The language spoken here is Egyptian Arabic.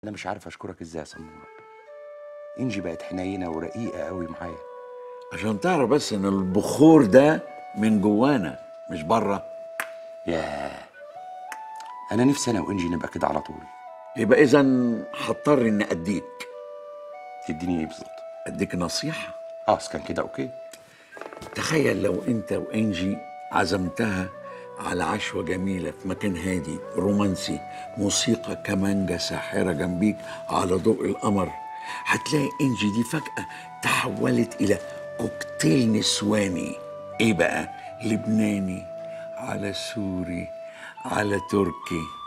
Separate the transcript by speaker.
Speaker 1: انا مش عارف اشكرك ازاي يا سموره انجي بقت حنينه ورقيقه قوي معايا
Speaker 2: عشان تعرف بس ان البخور ده من جوانا مش بره
Speaker 1: ياه انا نفسي انا وانجي نبقى كده على طول
Speaker 2: يبقى اذا هضطر اني اديك
Speaker 1: تديني ايه بالظبط
Speaker 2: اديك نصيحه
Speaker 1: اه إذا كان كده اوكي
Speaker 2: تخيل لو انت وانجي عزمتها على عشوة جميلة في مكان هادي رومانسي موسيقى كمانجا ساحرة جنبيك على ضوء القمر هتلاقي انجي دي فجأة تحولت إلى كوكتيل نسواني ايه بقى لبناني على سوري على تركي